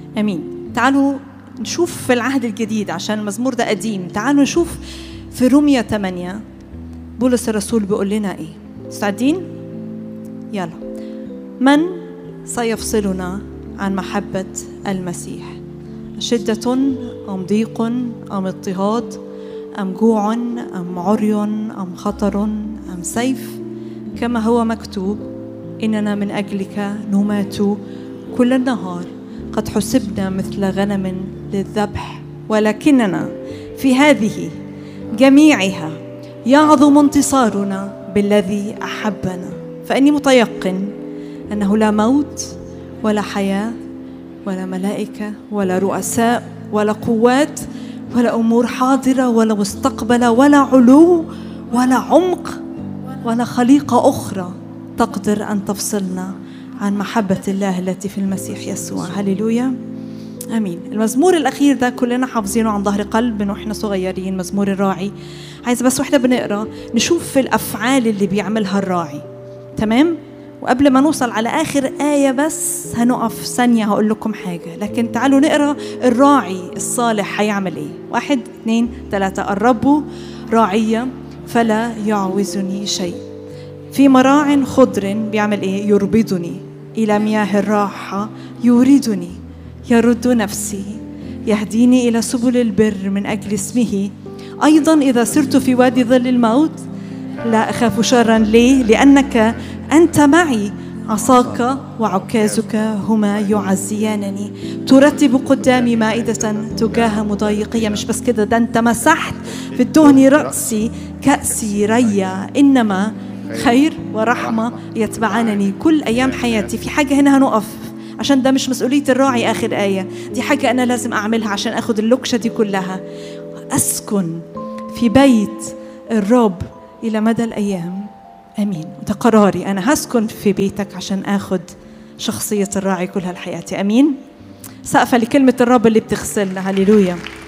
امين تعالوا نشوف في العهد الجديد عشان المزمور ده قديم تعالوا نشوف في رومية 8 بولس الرسول بيقول لنا ايه مستعدين يلا من سيفصلنا عن محبة المسيح شدة أم ضيق أم اضطهاد أم جوع أم عري أم خطر أم سيف كما هو مكتوب إننا من أجلك نمات كل النهار قد حسبنا مثل غنم للذبح ولكننا في هذه جميعها يعظم انتصارنا بالذي احبنا فاني متيقن انه لا موت ولا حياه ولا ملائكه ولا رؤساء ولا قوات ولا امور حاضره ولا مستقبله ولا علو ولا عمق ولا خليقه اخرى تقدر ان تفصلنا عن محبه الله التي في المسيح يسوع هللويا امين المزمور الاخير ده كلنا حافظينه عن ظهر قلب من واحنا صغيرين مزمور الراعي عايز بس واحنا بنقرا نشوف في الافعال اللي بيعملها الراعي تمام وقبل ما نوصل على اخر ايه بس هنقف ثانيه هقول لكم حاجه لكن تعالوا نقرا الراعي الصالح هيعمل ايه واحد اثنين ثلاثه الرب راعيه فلا يعوزني شيء في مراع خضر بيعمل ايه يربضني الى مياه الراحه يوردني يرد نفسي يهديني الى سبل البر من اجل اسمه ايضا اذا سرت في وادي ظل الموت لا اخاف شرا ليه لانك انت معي عصاك وعكازك هما يعزيانني ترتب قدامي مائدة تجاه مضايقية مش بس كده ده انت مسحت في الدهن رأسي كأسي ريا إنما خير ورحمة يتبعانني كل أيام حياتي في حاجة هنا هنقف عشان ده مش مسؤولية الراعي آخر آية دي حاجة أنا لازم أعملها عشان أخد اللوكشة دي كلها أسكن في بيت الرب إلى مدى الأيام امين ده قراري انا هسكن في بيتك عشان اخد شخصيه الراعي كل هالحياه امين سقفه لكلمه الرب اللي بتغسلنا هللويا